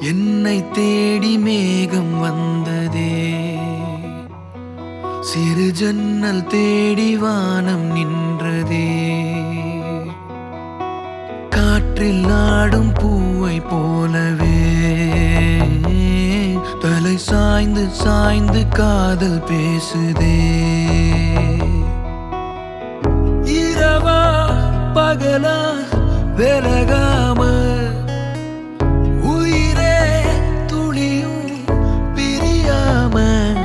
என்னை தேடி மேகம் வந்ததே சிறு ஜன்னல் தேடி வானம் நின்றதே காற்றில் ஆடும் பூவை போலவே தலை சாய்ந்து சாய்ந்து காதல் பேசுதே இரவா பகலா விலகாம உயிரே துளியும் பிரியாம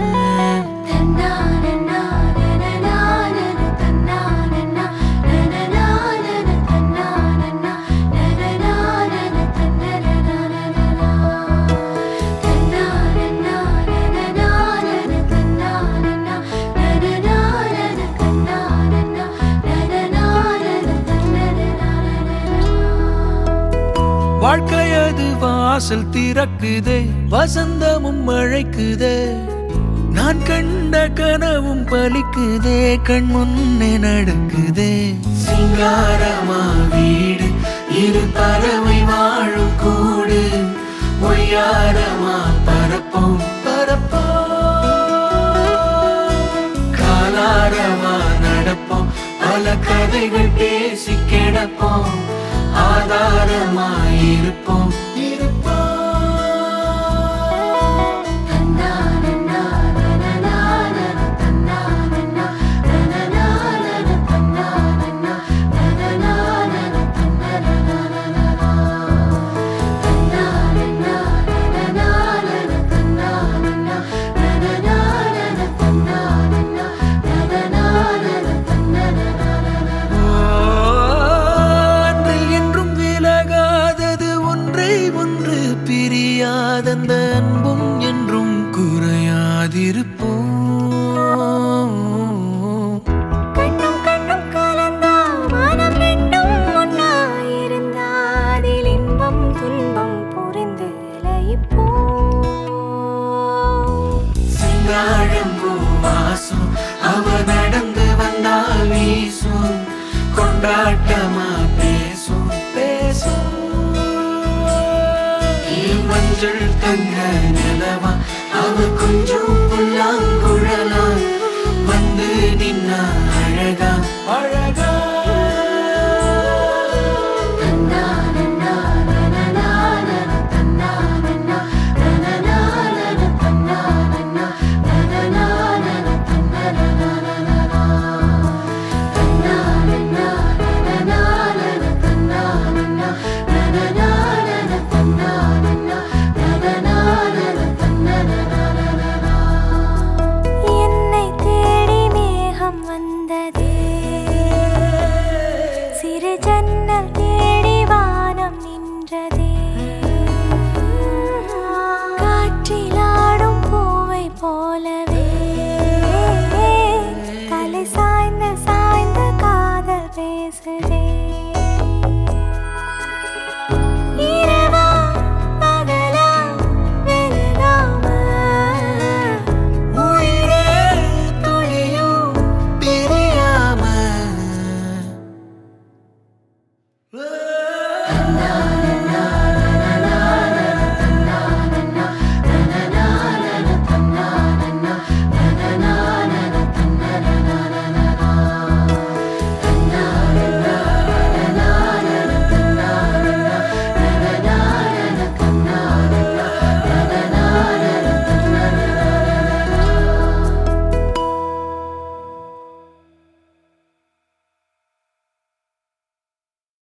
வாழ்க்கையது வாசல் திறக்குதே வசந்தமும் அழைக்குதே நான் கண்ட கனவும் பலிக்குதே கண் முன்னே நடக்குதே சிங்காரமா வீடு இரு பறவை வாழும் கூடு ஒய்யாரமா பரப்போம் பரப்போம் காலாரமா நடப்போம் பல கதைகள் பேசி கிடப்போம் ஆதாரமாய் இருப்போம் இருப்போம் அன்றில் என்றும் விலகாதது ஒன்றை ஒன்று பிரியாதந்த அன்பும் என்றும் குறையாதிருப்போம் கண்ணும் கண்ணும் கலந்தா மனம் ரெண்டும் ஒன்னாயிருந்தா அதில் இன்பம் துன்பம் புரிந்து லயிப்போம் சிங்காழம் வாசம் அவ நடந்து வந்தால் வீசும் கொண்டாட்டமா பேசும் பேசும் மஞ்சள் தங்க நிலவா